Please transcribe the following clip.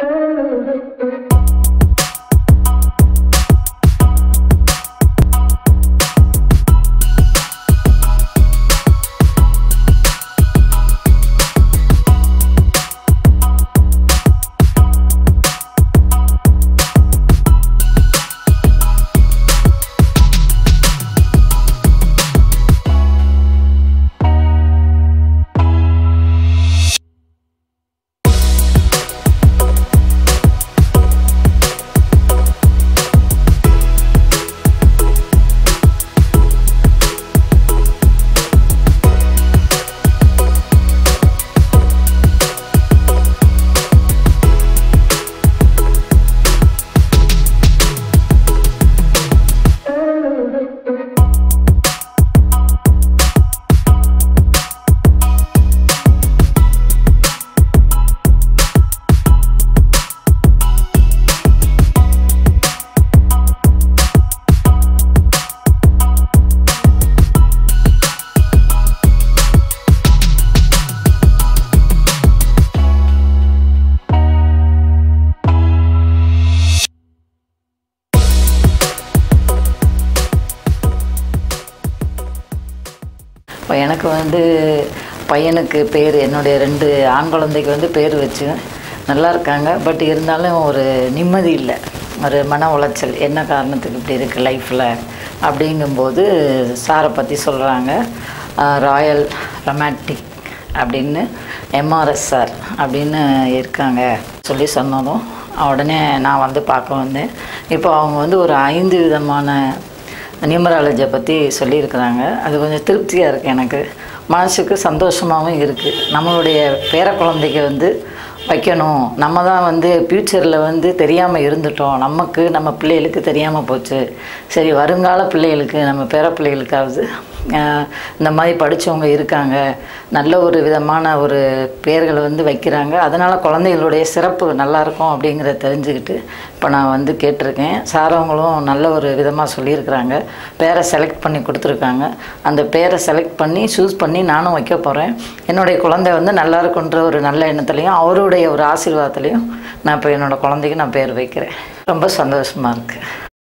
இப்போ எனக்கு வந்து பையனுக்கு பேர் என்னுடைய ரெண்டு ஆண் குழந்தைக்கு வந்து பேர் வச்சு நல்லா இருக்காங்க பட் இருந்தாலும் ஒரு நிம்மதி இல்லை ஒரு மன உளைச்சல் என்ன காரணத்துக்கு இப்படி இருக்குது லைஃப்பில் அப்படிங்கும்போது சாரை பற்றி சொல்கிறாங்க ராயல் ரொமான்டிக் அப்படின்னு எம்ஆர்எஸ் சார் அப்படின்னு இருக்காங்க சொல்லி சொன்னதும் உடனே நான் வந்து பார்க்க வந்தேன் இப்போ அவங்க வந்து ஒரு ஐந்து விதமான நியூமராலஜியை பற்றி சொல்லியிருக்கிறாங்க அது கொஞ்சம் திருப்தியாக இருக்குது எனக்கு மனசுக்கு சந்தோஷமாகவும் இருக்குது நம்மளுடைய பேர குழந்தைக்கு வந்து வைக்கணும் நம்ம தான் வந்து ஃப்யூச்சரில் வந்து தெரியாமல் இருந்துட்டோம் நமக்கு நம்ம பிள்ளைகளுக்கு தெரியாமல் போச்சு சரி வருங்கால பிள்ளைகளுக்கு நம்ம பேர பிள்ளைகளுக்காவது ஆஹ், இந்த மாதிரி படித்தவங்க இருக்காங்க நல்ல ஒரு விதமான ஒரு பெயர்களை வந்து வைக்கிறாங்க அதனால் குழந்தைகளுடைய சிறப்பு நல்லாயிருக்கும் அப்படிங்கிறத தெரிஞ்சுக்கிட்டு இப்போ நான் வந்து கேட்டிருக்கேன் சாரவங்களும் நல்ல ஒரு விதமாக சொல்லியிருக்கிறாங்க பேரை செலக்ட் பண்ணி கொடுத்துருக்காங்க அந்த பேரை செலக்ட் பண்ணி சூஸ் பண்ணி நானும் வைக்க போகிறேன் என்னுடைய குழந்தை வந்து நல்லா இருக்குன்ற ஒரு நல்ல எண்ணத்துலையும் அவருடைய ஒரு ஆசீர்வாதத்துலேயும் நான் இப்போ என்னோடய குழந்தைக்கு நான் பேர் வைக்கிறேன் ரொம்ப சந்தோஷமாக இருக்குது